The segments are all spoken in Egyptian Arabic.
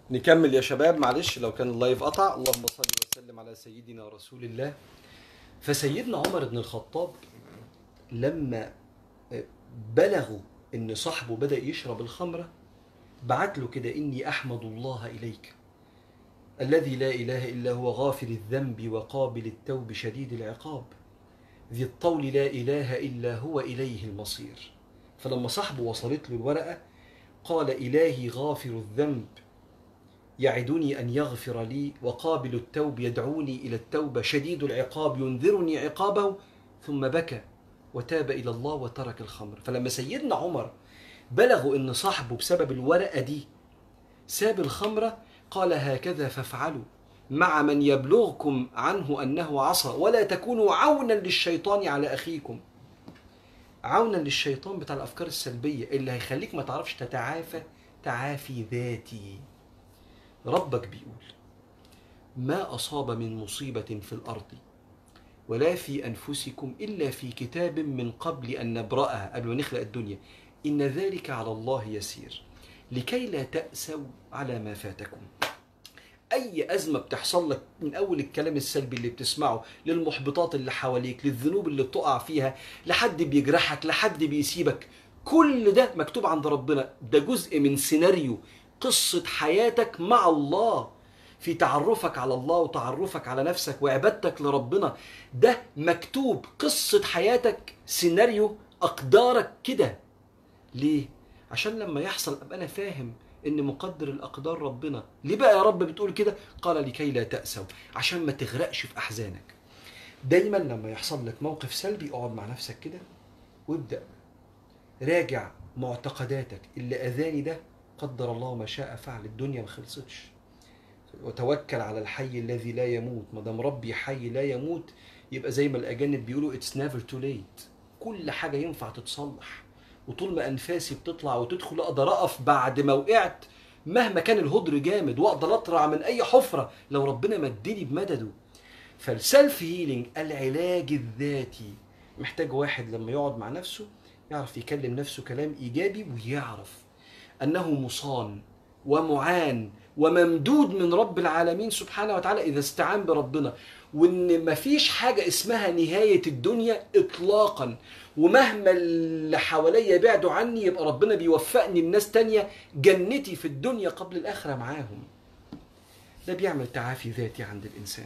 نكمل يا شباب معلش لو كان اللايف قطع اللهم صل وسلم على سيدنا رسول الله فسيدنا عمر بن الخطاب لما بلغوا ان صاحبه بدا يشرب الخمره بعت له كده اني احمد الله اليك الذي لا اله الا هو غافر الذنب وقابل التوب شديد العقاب ذي الطول لا اله الا هو اليه المصير فلما صاحبه وصلت له الورقه قال الهي غافر الذنب يعدني ان يغفر لي وقابل التوب يدعوني الى التوبه شديد العقاب ينذرني عقابه ثم بكى وتاب الى الله وترك الخمر فلما سيدنا عمر بلغوا ان صاحبه بسبب الورقه دي ساب الخمره قال هكذا فافعلوا مع من يبلغكم عنه انه عصى ولا تكونوا عونا للشيطان على اخيكم عونا للشيطان بتاع الافكار السلبيه اللي هيخليك ما تعرفش تتعافى تعافي ذاتي ربك بيقول ما اصاب من مصيبه في الارض ولا في انفسكم الا في كتاب من قبل ان نبراها قبل ما نخلق الدنيا ان ذلك على الله يسير لكي لا تاسوا على ما فاتكم اي ازمه بتحصل لك من اول الكلام السلبي اللي بتسمعه للمحبطات اللي حواليك للذنوب اللي بتقع فيها لحد بيجرحك لحد بيسيبك كل ده مكتوب عند ربنا ده جزء من سيناريو قصه حياتك مع الله في تعرفك على الله وتعرفك على نفسك وعبادتك لربنا ده مكتوب قصه حياتك سيناريو اقدارك كده ليه عشان لما يحصل ابقى انا فاهم ان مقدر الاقدار ربنا ليه بقى يا رب بتقول كده قال لكي لا تاسوا عشان ما تغرقش في احزانك دايما لما يحصل لك موقف سلبي اقعد مع نفسك كده وابدا راجع معتقداتك اللي اذاني ده قدر الله ما شاء فعل الدنيا ما خلصتش وتوكل على الحي الذي لا يموت ما دام ربي حي لا يموت يبقى زي ما الاجانب بيقولوا اتس نيفر تو ليت كل حاجه ينفع تتصلح وطول ما انفاسي بتطلع وتدخل اقدر اقف بعد ما وقعت مهما كان الهدر جامد واقدر اطلع من اي حفره لو ربنا مدني بمدده فالسلف هيلينج العلاج الذاتي محتاج واحد لما يقعد مع نفسه يعرف يكلم نفسه كلام ايجابي ويعرف انه مصان ومعان وممدود من رب العالمين سبحانه وتعالى اذا استعان بربنا وان مفيش حاجه اسمها نهايه الدنيا اطلاقا ومهما اللي حواليا بعدوا عني يبقى ربنا بيوفقني لناس تانية جنتي في الدنيا قبل الاخره معاهم ده بيعمل تعافي ذاتي عند الانسان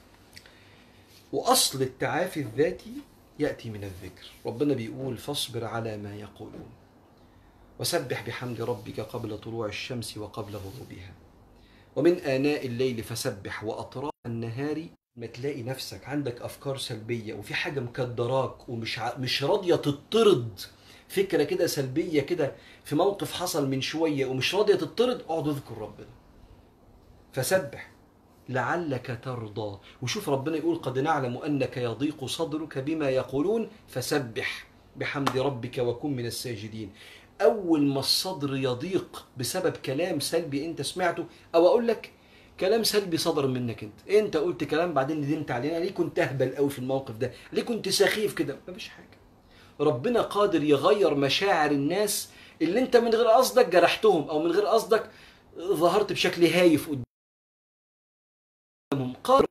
واصل التعافي الذاتي ياتي من الذكر ربنا بيقول فاصبر على ما يقولون وسبح بحمد ربك قبل طلوع الشمس وقبل غروبها ومن آناء الليل فسبح وأطراف النهار ما تلاقي نفسك عندك أفكار سلبية وفي حاجة مكدراك ومش ع... مش راضية تطرد فكرة كده سلبية كده في موقف حصل من شوية ومش راضية تطرد اقعد اذكر ربنا فسبح لعلك ترضى وشوف ربنا يقول قد نعلم أنك يضيق صدرك بما يقولون فسبح بحمد ربك وكن من الساجدين اول ما الصدر يضيق بسبب كلام سلبي انت سمعته او اقول لك كلام سلبي صدر منك انت انت قلت كلام بعدين ندمت علينا ليه كنت اهبل قوي في الموقف ده ليه كنت سخيف كده مفيش حاجه ربنا قادر يغير مشاعر الناس اللي انت من غير قصدك جرحتهم او من غير قصدك ظهرت بشكل هايف قدامهم قادر